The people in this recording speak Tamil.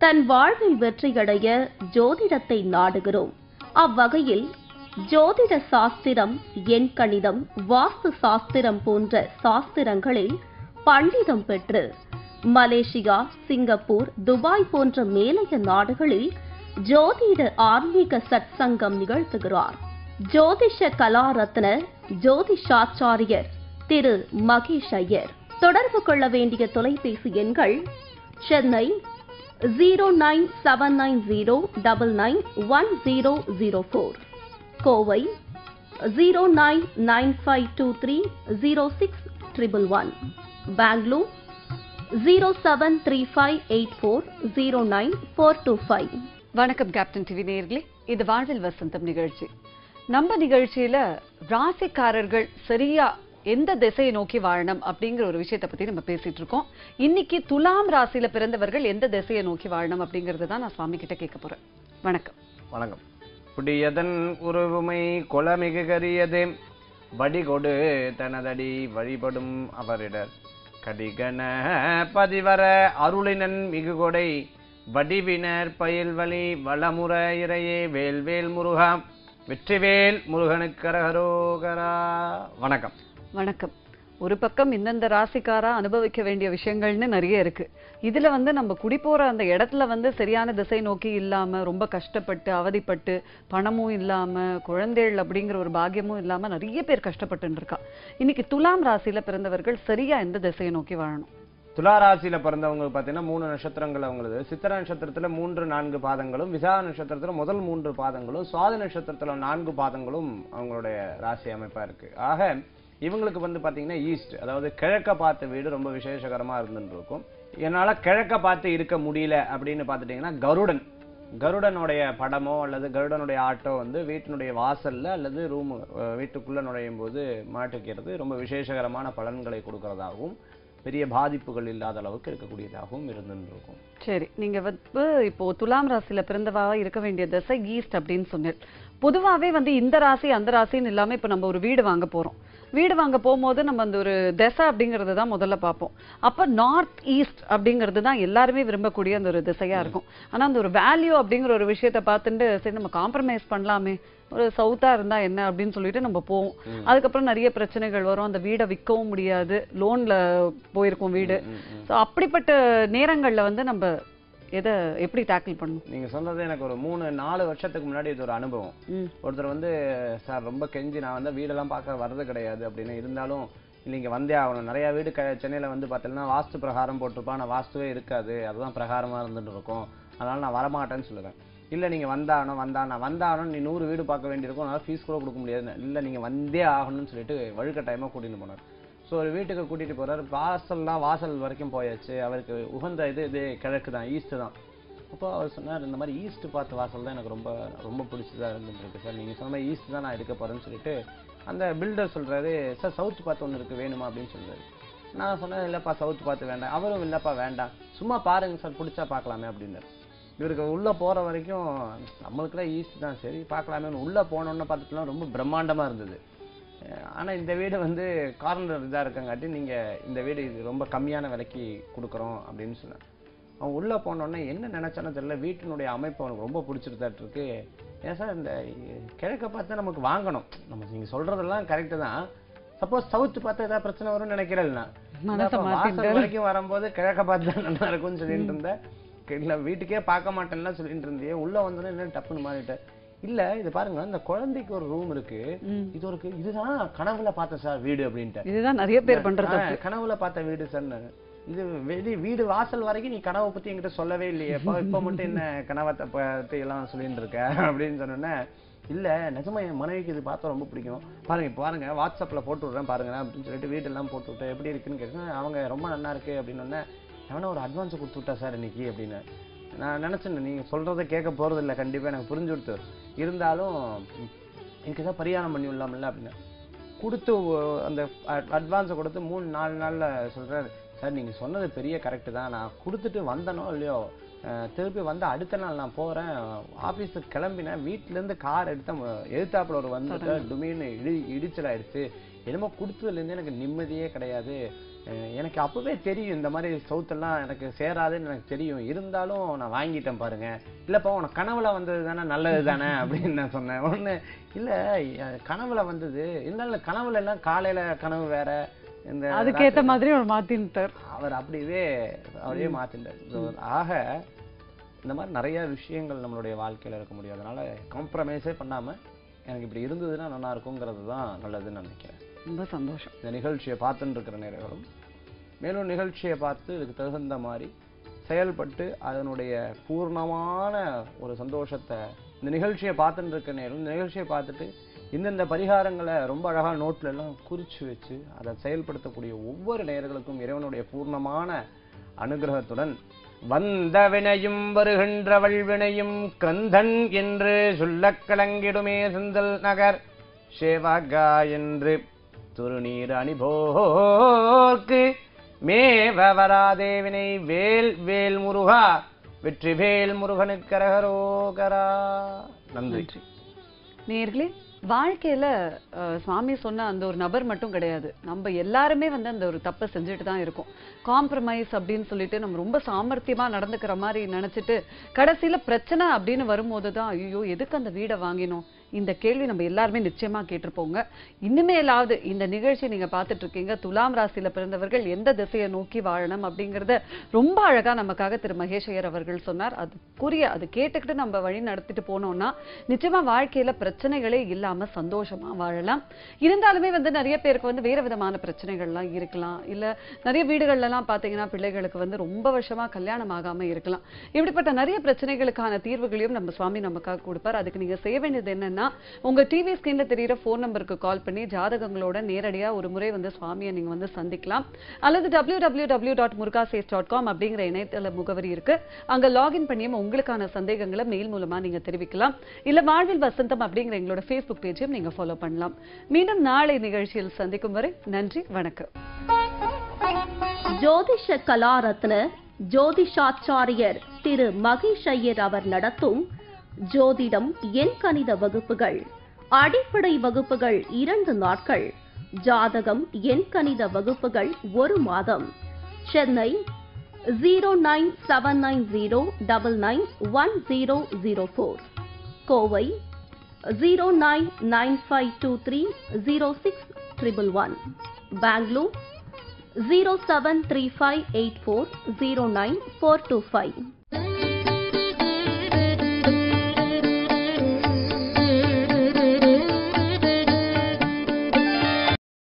தன் வாழ்வில் வெற்றியடைய ஜோதிடத்தை நாடுகிறோம் அவ்வகையில் ஜோதிட சாஸ்திரம் எண் கணிதம் வாஸ்து சாஸ்திரம் போன்ற சாஸ்திரங்களில் பண்டிதம் பெற்று மலேசியா சிங்கப்பூர் துபாய் போன்ற மேலைய நாடுகளில் ஜோதிட ஆன்மீக சத்சங்கம் நிகழ்த்துகிறார் ஜோதிஷ கலாரத்ன ஜோதிஷாச்சாரியர் திரு மகேஷ் ஐயர் தொடர்பு கொள்ள வேண்டிய தொலைபேசி எண்கள் Chennai zero nine seven nine zero double nine one zero zero four Kovai zero nine nine five two three zero six triple one Bangalore zero seven three five eight four zero nine four two five வணக்கம் கேப்டன் டிவி நேயர்களே இது வாழ்வில் வசந்தம் நிகழ்ச்சி நம்ம நிகழ்ச்சியில ராசிக்காரர்கள் சரியா எந்த திசையை நோக்கி வாழணும் அப்படிங்கிற ஒரு விஷயத்தை பத்தி நம்ம பேசிட்டு இருக்கோம் இன்னைக்கு துலாம் ராசியில பிறந்தவர்கள் எந்த திசையை நோக்கி வாழணும் அப்படிங்கறது தான் நான் சுவாமி கிட்ட கேட்க போறேன் வணக்கம் வணக்கம் புடியதன் உருவுமை கொலமிகு கரியதே வடிகொடு தனதடி வழிபடும் அவரிடர் கடிகன பதிவர அருளினன் மிகுகொடை வடிவினர் பயில்வழி வளமுற இறையே வேல்வேல் முருகா வெற்றிவேல் முருகனுக்கரகரோகரா வணக்கம் வணக்கம் ஒரு பக்கம் இந்தந்த ராசிக்காரா அனுபவிக்க வேண்டிய விஷயங்கள்னு நிறைய இருக்கு இதுல வந்து நம்ம குடி போற அந்த இடத்துல வந்து சரியான திசை நோக்கி இல்லாம ரொம்ப கஷ்டப்பட்டு அவதிப்பட்டு பணமும் இல்லாம குழந்தைகள் அப்படிங்கிற ஒரு பாக்கியமும் இல்லாம நிறைய பேர் கஷ்டப்பட்டு இருக்கா இன்னைக்கு துலாம் ராசியில பிறந்தவர்கள் சரியா எந்த திசையை நோக்கி வாழணும் துலா ராசியில பிறந்தவங்க பார்த்தீங்கன்னா மூணு நட்சத்திரங்கள் அவங்களது சித்திர நட்சத்திரத்துல மூன்று நான்கு பாதங்களும் விசாக நட்சத்திரத்துல முதல் மூன்று பாதங்களும் சுவாதி நட்சத்திரத்துல நான்கு பாதங்களும் அவங்களுடைய ராசி அமைப்பா இருக்கு ஆக இவங்களுக்கு வந்து பாத்தீங்கன்னா ஈஸ்ட் அதாவது கிழக்க பார்த்த வீடு ரொம்ப விசேஷகரமா இருந்துட்டு இருக்கும் என்னால கிழக்க பார்த்து இருக்க முடியல அப்படின்னு பார்த்துட்டீங்கன்னா கருடன் கருடனுடைய படமோ அல்லது கருடனுடைய ஆட்டோ வந்து வீட்டினுடைய வாசல்ல அல்லது ரூம் வீட்டுக்குள்ள நுழையும் போது மாட்டிக்கிறது ரொம்ப விசேஷகரமான பலன்களை கொடுக்கறதாகவும் பெரிய பாதிப்புகள் இல்லாத அளவுக்கு இருக்கக்கூடியதாகவும் இருந்துட்டு இருக்கும் சரி நீங்க வந்து இப்போ துலாம் ராசியில பிறந்தவா இருக்க வேண்டிய திசை ஈஸ்ட் அப்படின்னு சொன்னேன் பொதுவாவே வந்து இந்த ராசி அந்த ராசின்னு இல்லாம இப்ப நம்ம ஒரு வீடு வாங்க போறோம் வீடு வாங்க போகும்போது நம்ம அந்த ஒரு திசை அப்படிங்கறத தான் முதல்ல பார்ப்போம் அப்ப நார்த் ஈஸ்ட் அப்படிங்கிறது தான் எல்லாருமே விரும்பக்கூடிய அந்த ஒரு திசையா இருக்கும் ஆனா அந்த ஒரு வேல்யூ அப்படிங்கிற ஒரு விஷயத்தை பார்த்துட்டு சரி நம்ம காம்ப்ரமைஸ் பண்ணலாமே ஒரு சவுத்தா இருந்தா என்ன அப்படின்னு சொல்லிட்டு நம்ம போவோம் அதுக்கப்புறம் நிறைய பிரச்சனைகள் வரும் அந்த வீடை விற்கவும் முடியாது லோன்ல போயிருக்கும் வீடு ஸோ அப்படிப்பட்ட நேரங்கள்ல வந்து நம்ம எதை எப்படி டேக்கிள் பண்ணணும் நீங்க சொன்னது எனக்கு ஒரு மூணு நாலு வருஷத்துக்கு முன்னாடி இது ஒரு அனுபவம் ம். ஒருத்தர் வந்து சார் ரொம்ப கெஞ்சி நான் வந்து வீடெல்லாம் பார்க்க வர்றது கிடையாது அப்படின்னு இருந்தாலும் இல்லை இங்க வந்தே ஆகணும் நிறைய வீடு க சென்னையில வந்து பார்த்தீங்கன்னா வாஸ்து பிரகாரம் போட்டிருப்பான் நான் வாஸ்துவே இருக்காது அதுதான் பிரகாரமா இருந்துட்டு இருக்கும் அதனால நான் வரமாட்டேன்னு சொல்லுவேன் இல்ல நீங்க வந்தாகணும் வந்தாகணும் வந்தாகணும் நீ நூறு வீடு பார்க்க வேண்டியிருக்கும் அதனால ஃபீஸ் கூட கொடுக்க முடியாது இல்ல நீங்க வந்தே ஆகணும்னு சொல்லிட்டு வழுக்கட்டாயமா கூட்டிட்டு போனார் ஸோ ஒரு வீட்டுக்கு கூட்டிட்டு போறாரு வாசல்லாம் வாசல் வரைக்கும் போயாச்சு அவருக்கு உகந்த இது இது கிழக்கு தான் ஈஸ்ட் தான் அப்போ அவர் சொன்னார் இந்த மாதிரி ஈஸ்ட் பார்த்த வாசல் தான் எனக்கு ரொம்ப ரொம்ப பிடிச்சதா இருந்துருக்கு சார் நீங்க சொன்ன மாதிரி ஈஸ்ட் தான் நான் எடுக்க போறேன்னு சொல்லிட்டு அந்த பில்டர் சொல்றாரு சார் சவுத் பார்த்து ஒன்று இருக்கு வேணுமா அப்படின்னு சொல்றாரு நான் சொன்னேன் இல்லப்பா சவுத் பார்த்து வேண்டாம் அவரும் இல்லப்பா வேண்டாம் சும்மா பாருங்க சார் பிடிச்சா பார்க்கலாமே அப்படின்னாரு இவருக்கு உள்ள போற வரைக்கும் நம்மளுக்குலாம் ஈஸ்ட் தான் சரி பார்க்கலாமே உள்ள போனோன்னு பார்த்துட்டுலாம் ரொம்ப பிரம்மாண்டமா இருந்தது அஹ் ஆனா இந்த வீடு வந்து கார்னர் இதா இருக்கங்காட்டி நீங்க இந்த வீடு இது ரொம்ப கம்மியான விலைக்கு கொடுக்குறோம் அப்படின்னு சொன்னார் அவன் உள்ள போனோடனே என்ன நினைச்சானோ தெரியல வீட்டினுடைய அமைப்பு அவனுக்கு ரொம்ப பிடிச்சிருந்தாட்டு இருக்கு ஏன் சார் இந்த கிழக்க பார்த்து நமக்கு வாங்கணும் நம்ம நீங்க சொல்றதெல்லாம் கரெக்டு தான் சப்போஸ் சவுத் பார்த்து ஏதாவது பிரச்சனை வரும்னு நினைக்கிறேன் நான் மனசை அப்ப வாசல் மாத்திட்டாரு. வரைக்கும் வரும்போது கிழக்க பார்த்து தான் நல்லா இருக்கும்னு சொல்லிட்டு இருந்தேன் இல்ல வீட்டுக்கே பார்க்க மாட்டேன்லாம் சொல்லிட்டு இருந்தியே உள்ள வந்தோடனே என்ன டப்புன்னு மாறிட்டேன் இல்ல இது பாருங்க இந்த குழந்தைக்கு ஒரு ரூம் இருக்கு ம். இது ஒரு இதுதான் கனவுல பார்த்தேன் சார் வீடு அப்படின்ட்டு இதுதான் நிறைய பேர் பண்றது ஆ, கனவுல பார்த்த வீடு சார் இது வெளி வீடு வாசல் வரைக்கும் நீ கனவை பத்தி என்கிட்ட சொல்லவே இல்லையே இப்ப இப்ப மட்டும் என்ன கனவை த- பத்தி எல்லாம் சொல்லிட்டு இருக்க அப்படின்னு சொன்னோன்னே இல்ல நிஜமா என் மனைவிக்கு இது பார்த்தா ரொம்ப பிடிக்கும் பாருங்க இப்ப பாருங்க வாட்ஸ்அப்ல போட்டு விடுறேன் பாருங்க அப்படின்னு சொல்லிட்டு வீடெல்லாம் போட்டு விட்டு எப்படி இருக்குன்னு கேட்டேன் அவங்க ரொம்ப நல்லா இருக்கு அப்படின்னு உடனே எவனா ஒரு அட்வான்ஸ் கொடுத்து விட்டா சார் இன்னைக்கு அப்படின்னு நான் நினைச்சேன் நீங்க சொல்றதை கேட்க போறது இல்ல கண்டிப்பா எனக்கு புரிஞ்சு கொடுத்து இருந்தாலும் ம், எனக்கு ஏதாவது பரிகாரம் பண்ணி விடலாம்ல அப்படின்னு கொடுத்து ஒ- அந்த அட்வான்ஸை கொடுத்து மூணு நாலு நாள்ல சொல்றாரு சார் நீங்க சொன்னது பெரிய கரெக்ட் தான் நான் கொடுத்துட்டு வந்தனோ இல்லையோ அஹ், திருப்பி வந்து அடுத்த நாள் நான் போறேன் ஆபீஸுக்கு கிளம்பினேன் வீட்ல இருந்து கார் எடுத்து எழுத்தாப்புல ஒரு வந்து டுமின்னு இடி இடிச்சல் ஆயிடுச்சு என்னமோ கொடுத்ததுல இருந்து எனக்கு நிம்மதியே கிடையாது அஹ், எனக்கு அப்பவே தெரியும் இந்த மாதிரி சவுத்தெல்லாம் எனக்கு சேராதுன்னு எனக்கு தெரியும் இருந்தாலும் நான் வாங்கிட்டேன் பாருங்க இல்லப்பா உனக்கு கனவுல வந்தது தானே நல்லது தானே அப்படின்னு நான் சொன்னேன் ஒண்ணு இல்ல அஹ், கனவுல வந்தது இருந்தாலும் கனவுல எல்லாம் காலையில கனவு வேற இந்த அதுக்கேத்த மாதிரி ஒரு மாத்தின்ட்டார் அவர் அப்படியே அப்படியே மாத்திட்டார் So, ஆக இந்த மாதிரி நிறைய விஷயங்கள் நம்மளுடைய வாழ்க்கையில இருக்க முடியும் அதனால காம்ப்ரமைஸே பண்ணாம எனக்கு இப்படி இருந்ததுன்னா நல்லா இருக்குங்கிறது தான் நல்லதுன்னு நினைக்கிறேன் ரொம்ப சந்தோஷம் இந்த நிகழ்ச்சியை பார்த்துட்டு இருக்கிற நேரங்களும் மேலும் நிகழ்ச்சியை பார்த்து இதுக்கு தகுந்த மாதிரி செயல்பட்டு அதனுடைய பூர்ணமான ஒரு சந்தோஷத்தை இந்த நிகழ்ச்சியை பார்த்துட்டு இருக்க நேரம் இந்த நிகழ்ச்சியை பார்த்துட்டு இந்தந்த பரிகாரங்களை ரொம்ப அழகா நோட்ல எல்லாம் குறிச்சு வச்சு அதை செயல்படுத்தக்கூடிய ஒவ்வொரு நேயர்களுக்கும் இறைவனுடைய பூர்ணமான அனுகிரகத்துடன் வந்த வினையும் வருகின்ற வினையும் கந்தன் என்று சொல்லக் கலங்கிடுமே செந்தல் நகர் சேவாகா என்று துருநீர் அணிபோர்க்கு மேவ வராதேவினை வேல் வேல் முருகா வெற்றி வேல் முருகனுக்கரகரோகரா நன்றி நன்றி நேர்களே வாழ்க்கையில அஹ், சுவாமி சொன்ன அந்த ஒரு நபர் மட்டும் கிடையாது நம்ம எல்லாருமே வந்து அந்த ஒரு தப்பை செஞ்சுட்டு தான் இருக்கோம் காம்ப்ரமைஸ் அப்படின்னு சொல்லிட்டு நம்ம ரொம்ப சாமர்த்தியமா நடந்துக்கிற மாதிரி நினைச்சிட்டு கடைசியில பிரச்சனை அப்படின்னு வரும்போது தான் ஐயோ எதுக்கு அந்த வீடை வாங்கினோம் இந்த கேள்வி நம்ம எல்லாருமே நிச்சயமா கேட்டிருப்போங்க இனிமேலாவது இந்த நிகழ்ச்சி நீங்க பார்த்துட்டு இருக்கீங்க துலாம் ராசியில பிறந்தவர்கள் எந்த திசையை நோக்கி வாழணும் அப்படிங்கறத ரொம்ப அழகா நமக்காக திரு மகேஷ் ஐயர் அவர்கள் சொன்னார் அதுக்குரிய அது கேட்டுக்கிட்டு நம்ம வழி நடத்திட்டு போனோம்னா நிச்சயமா வாழ்க்கையில பிரச்சனைகளே இல்லாம சந்தோஷமா வாழலாம் இருந்தாலுமே வந்து நிறைய பேருக்கு வந்து வேற விதமான பிரச்சனைகள்லாம் இருக்கலாம் இல்ல நிறைய வீடுகள்ல எல்லாம் பாத்தீங்கன்னா பிள்ளைகளுக்கு வந்து ரொம்ப வருஷமா கல்யாணம் ஆகாம இருக்கலாம் இப்படிப்பட்ட நிறைய பிரச்சனைகளுக்கான தீர்வுகளையும் நம்ம சுவாமி நமக்காக கொடுப்பார் அதுக்கு நீங்க செய்ய வேண்டியது என்னன்னா உங்க டிவி ஸ்கிரீன்ல தெரியுற ஃபோன் நம்பருக்கு கால் பண்ணி ஜாதகங்களோட நேரடியா ஒரு முறை வந்து சுவாமியை நீங்க வந்து சந்திக்கலாம் அல்லது டபிள்யூ டபிள்யூ டபிள்யூ டாட் முருகாசேஸ் டாட் காம் அப்படிங்கிற இணையதள முகவரி இருக்கு அங்க லாகின் பண்ணியும் உங்களுக்கான சந்தேகங்களை மெயில் மூலமா நீங்க தெரிவிக்கலாம் இல்ல வாழ்வில் வசந்தம் அப்படிங்கிற எங்களோட ஃபேஸ்புக் பேஜையும் நீங்க ஃபாலோ பண்ணலாம் மீண்டும் நாளை நிகழ்ச்சியில் சந்திக்கும் வரை நன்றி வணக்கம் ஜோதிஷ கலாரத்ன ஜோதிஷாச்சாரியர் திரு மகேஷ் ஐயர் அவர் நடத்தும் ஜோதிடம் எண் கணித வகுப்புகள் அடிப்படை வகுப்புகள் இரண்டு நாட்கள் ஜாதகம் எண் கணித வகுப்புகள் ஒரு மாதம் Chennai zero nine seven nine zero double nine one zero zero four Kovai zero nine nine five two three zero six triple one Bangalore zero seven three five eight four zero nine four two five